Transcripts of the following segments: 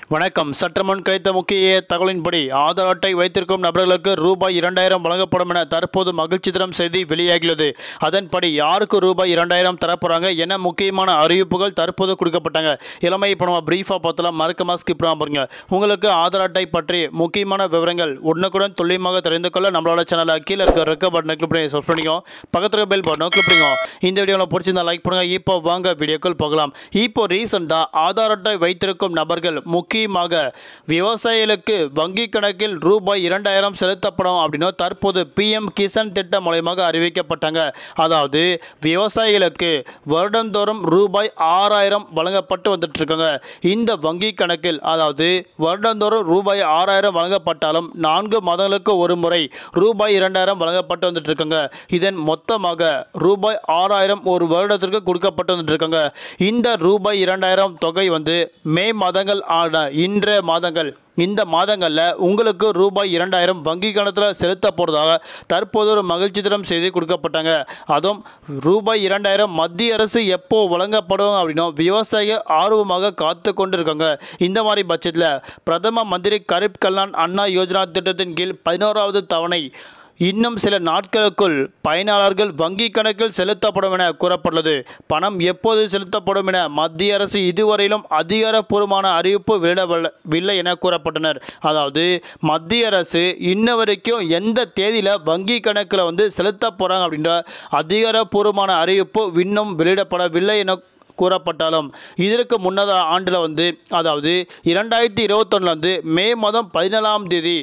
வணக்கம் சற்றுமுன் கிடைத்த முக்கிய தகவலின்படி ஆதார் அட்டை வைத்திருக்கும் நபர்களுக்கு ரூபாய் இரண்டாயிரம் வழங்கப்படும் என தற்போது மகிழ்ச்சி தரும் செய்தி வெளியாகியுள்ளது அதன்படி யாருக்கு ரூபாய் இரண்டாயிரம் தரப்போறாங்க என முக்கியமான அறிவிப்புகள் தற்போது கொடுக்கப்பட்டாங்க இளமை இப்போ நம்ம பிரீஃபாக பார்த்தலாம் மறக்காம ஸ்கிப் பண்ணாம பாருங்க உங்களுக்கு ஆதார் அட்டை பற்றி முக்கியமான விவரங்கள் உடனுக்குடன் துல்லியமாக தெரிந்து கொள்ள நம்மளோட சேனலை கீழே இருக்க ரெக்க பட்டனை கிளிக் பண்ணி சப்ஸ்கிரைப் பண்ணிக்கோ பக்கத்தில் பெல் பட்டனை கிளிக் பண்ணிக்கோ இந்த வீடியோவில் பிடிச்சிருந்தா லைக் பண்ணுங்க இப்போ வாங்க வீடியோக்கள் போகலாம் இப்போ ரீசெண்டாக ஆதார் அட்டை வைத்திருக்கும் நபர்கள் முக்கியமாக விவசாயிகளுக்கு வங்கி கணக்கில் ரூபாய் இரண்டாயிரம் செலுத்தப்படும் அப்படின்னு தற்போது பிஎம் கிசான் திட்டம் மூலயமாக அறிவிக்கப்பட்டாங்க அதாவது விவசாயிகளுக்கு வருடந்தோறும் ரூபாய் ஆறாயிரம் வழங்கப்பட்டு வந்துட்டு இருக்காங்க இந்த வங்கி கணக்கில் அதாவது வருடந்தோறும் ரூபாய் ஆறாயிரம் வழங்கப்பட்டாலும் நான்கு மாதங்களுக்கு ஒரு முறை ரூபாய் இரண்டாயிரம் வழங்கப்பட்டு வந்துட்டு இருக்காங்க இதன் மொத்தமாக ரூபாய் ஆறாயிரம் ஒரு வருடத்திற்கு கொடுக்கப்பட்டு வந்துட்டு இருக்காங்க இந்த ரூபாய் இரண்டாயிரம் தொகை வந்து மே மாதங்கள் ஆன இன்றைய மாதங்கள் இந்த மாதங்களில் உங்களுக்கு ரூபாய் இரண்டாயிரம் வங்கி கணத்தில் செலுத்த போகிறதாக தற்போது ஒரு மகிழ்ச்சி தரும் செய்தி கொடுக்கப்பட்டாங்க அதுவும் ரூபாய் இரண்டாயிரம் மத்திய அரசு எப்போ வழங்கப்படும் அப்படின்னும் விவசாயிகள் ஆர்வமாக காத்து கொண்டு இருக்காங்க இந்த மாதிரி பட்சத்தில் பிரதம மந்திரி கரீப் கல்யாண் அண்ணா யோஜனா திட்டத்தின் கீழ் பதினோராவது தவணை இன்னும் சில நாட்களுக்குள் பயனாளர்கள் வங்கி கணக்கில் செலுத்தப்படும் என கூறப்பட்டுள்ளது பணம் எப்போது செலுத்தப்படும் என மத்திய அரசு இதுவரையிலும் அதிகாரப்பூர்வமான அறிவிப்பு வெளியிடவில்லை என கூறப்பட்டனர் அதாவது மத்திய அரசு இன்ன வரைக்கும் எந்த தேதியில் வங்கி கணக்கில் வந்து செலுத்த போகிறாங்க அப்படின்ற அதிகாரப்பூர்வமான அறிவிப்பு இன்னும் வெளியிடப்படவில்லை என கூறப்பட்டாலும் இதற்கு முன்னத ஆண்டில் வந்து அதாவது இரண்டாயிரத்தி இருபத்தொன்னில் வந்து மே மாதம் பதினேழாம் தேதி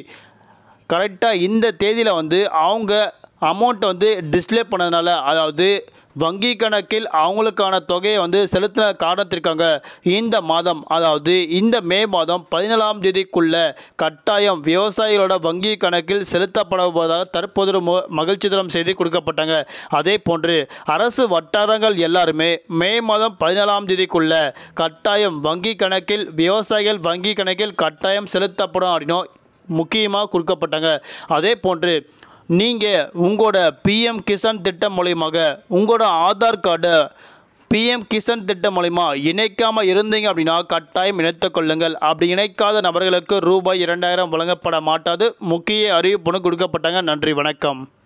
கரெக்டாக இந்த தேதியில் வந்து அவங்க அமௌண்ட்டை வந்து டிஸ்ப்ளே பண்ணதுனால அதாவது வங்கி கணக்கில் அவங்களுக்கான தொகையை வந்து செலுத்தின காரணத்திற்காக இந்த மாதம் அதாவது இந்த மே மாதம் பதினேழாம் தேதிக்குள்ள கட்டாயம் விவசாயிகளோட வங்கி கணக்கில் செலுத்தப்படுவதாக தற்போது ஒரு மு- மகிழ்ச்சி தரும் செய்தி கொடுக்கப்பட்டாங்க அதே போன்று அரசு வட்டாரங்கள் எல்லாருமே மே மாதம் பதினேழாம் தேதிக்குள்ள கட்டாயம் வங்கி கணக்கில் விவசாயிகள் வங்கி கணக்கில் கட்டாயம் செலுத்தப்படும் அப்படின்னும் முக்கியமாக கொடுக்கப்பட்டாங்க அதே போன்று நீங்கள் உங்களோட பிஎம் கிசான் திட்டம் மூலியமாக உங்களோட ஆதார் கார்டை பிஎம் கிசான் திட்டம் மூலிமா இணைக்காமல் இருந்தீங்க அப்படின்னா கட்டாயம் இணைத்துக் கொள்ளுங்கள் அப்படி இணைக்காத நபர்களுக்கு ரூபாய் இரண்டாயிரம் வழங்கப்பட மாட்டாது முக்கிய அறிவிப்புன்னு கொடுக்கப்பட்டாங்க நன்றி வணக்கம்